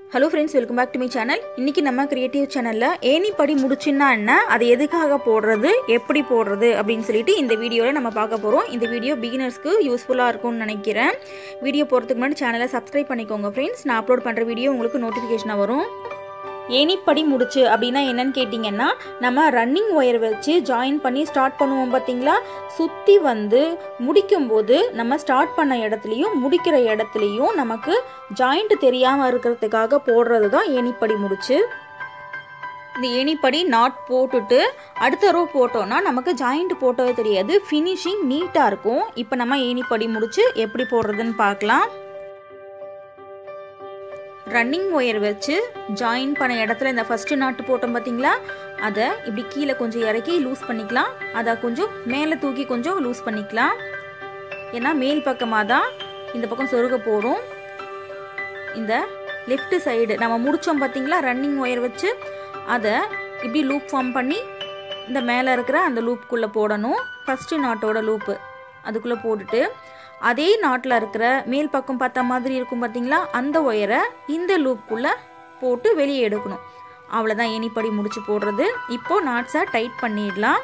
hello friends welcome back to my channel இன்றைக்கி நம்ம creative சேனலில் ஏணி படி முடிச்சுன்னா என்ன அது எதுக்காக போடுறது எப்படி போடுறது அப்படின்னு சொல்லிட்டு இந்த வீடியோவில் நம்ம பார்க்க போகிறோம் இந்த வீடியோ பிகினர்ஸ்க்கு யூஸ்ஃபுல்லாக இருக்கும்னு நினைக்கிறேன் வீடியோ போகிறதுக்கு முன்னாடி சேனலை சப்ஸ்கிரைப் பண்ணிக்கோங்க ஃப்ரெண்ட்ஸ் நான் அப்லோட் பண்ணுற வீடியோ உங்களுக்கு நோட்டிஃபிகேஷனாக வரும் ஏணிப்படி முடிச்சு அப்படின்னா என்னன்னு கேட்டிங்கன்னா நம்ம ரன்னிங் ஒயர் வச்சு ஜாயின் பண்ணி ஸ்டார்ட் பண்ணுவோம் பார்த்தீங்களா சுற்றி வந்து முடிக்கும்போது நம்ம ஸ்டார்ட் பண்ண இடத்துலையும் முடிக்கிற இடத்துலையும் நமக்கு ஜாயிண்ட் தெரியாமல் இருக்கிறதுக்காக போடுறது தான் ஏணிப்படி முடிச்சு இந்த ஏணிப்படி நாட் போட்டுட்டு அடுத்த ரோ போட்டோன்னா நமக்கு ஜாயிண்ட் போட்டவே தெரியாது ஃபினிஷிங் நீட்டாக இருக்கும் இப்போ நம்ம ஏணிப்படி முடிச்சு எப்படி போடுறதுன்னு பார்க்கலாம் ரன்னிங் ஒயர் வச்சு ஜாயின் பண்ண இடத்துல இந்த ஃபஸ்ட்டு நாட்டு போட்டோம் பார்த்தீங்களா அதை இப்படி கீழே கொஞ்சம் இறக்கி லூஸ் பண்ணிக்கலாம் அதை கொஞ்சம் மேலே தூக்கி கொஞ்சம் லூஸ் பண்ணிக்கலாம் ஏன்னா மேல் பக்கமாக தான் இந்த பக்கம் சொருக போகிறோம் இந்த லெஃப்ட் சைடு நம்ம முடித்தோம் பார்த்தீங்களா ரன்னிங் ஒயர் வச்சு அதை இப்படி லூப் ஃபார்ம் பண்ணி இந்த மேலே இருக்கிற அந்த லூப்புக்குள்ளே போடணும் ஃபஸ்ட்டு நாட்டோட லூப்பு அதுக்குள்ளே போட்டுட்டு அதே நாட்டில் இருக்கிற மேல் பக்கம் பார்த்த மாதிரி இருக்கும் பார்த்தீங்களா அந்த ஒயரை இந்த லூப்புக்குள்ளே போட்டு வெளியே எடுக்கணும் அவ்வளோதான் ஏணிப்படி முடிச்சு போடுறது இப்போ நாட்ஸை டைட் பண்ணிடலாம்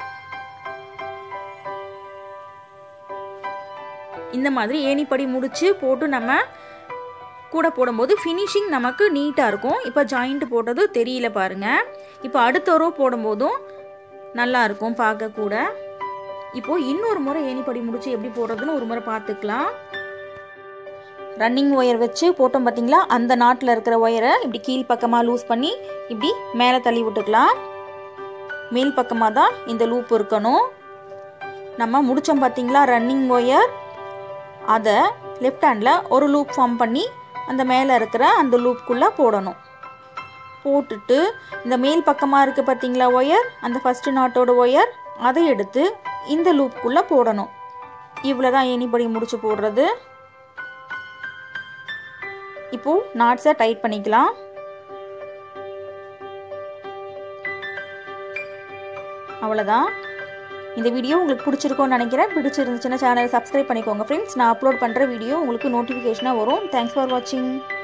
இந்த மாதிரி ஏணிப்படி முடிச்சு போட்டு நம்ம கூட போடும்போது ஃபினிஷிங் நமக்கு நீட்டாக இருக்கும் இப்போ ஜாயிண்ட் போட்டது தெரியல பாருங்கள் இப்போ அடுத்த ரோ போடும்போதும் நல்லா இருக்கும் பார்க்க கூட இப்போ இன்னொரு முறை ஏணிப்படி முடிச்சு எப்படி போடுறதுன்னு ஒரு முறை பார்த்துக்கலாம் ரன்னிங் ஒயர் வச்சு போட்டோம் பார்த்தீங்களா அந்த நாட்டில் இருக்கிற ஒயரை இப்படி கீழ் பக்கமாக லூஸ் பண்ணி இப்படி மேலே தள்ளி விட்டுக்கலாம் மேல் பக்கமாக தான் இந்த லூப் இருக்கணும் நம்ம முடித்தோம் பார்த்தீங்களா ரன்னிங் ஒயர் அதை லெஃப்ட் ஹேண்டில் ஒரு லூப் ஃபார்ம் பண்ணி அந்த மேலே இருக்கிற அந்த லூப்புக்குள்ளே போடணும் போட்டுட்டு இந்த மேல் பக்கமாக இருக்குது பார்த்தீங்களா ஒயர் அந்த ஃபஸ்ட்டு நாட்டோட ஒயர் அதை எடுத்து இந்த லூப்புக்குள்ளே போடணும் இவ்வளோ தான் ஏணிப்படி முடிச்சு போடுறது இப்போது நாட்ஸை டைட் பண்ணிக்கலாம் அவ்வளோதான் இந்த வீடியோ உங்களுக்கு பிடிச்சிருக்கோன்னு நினைக்கிறேன் பிடிச்சிருந்துச்சுன்னா சேனலை சப்ஸ்கிரைப் பண்ணிக்கோங்க ஃப்ரெண்ட்ஸ் நான் அப்லோட் பண்ணுற வீடியோ உங்களுக்கு நோட்டிஃபிகேஷனாக வரும் தேங்க்ஸ் ஃபார் வாட்சிங்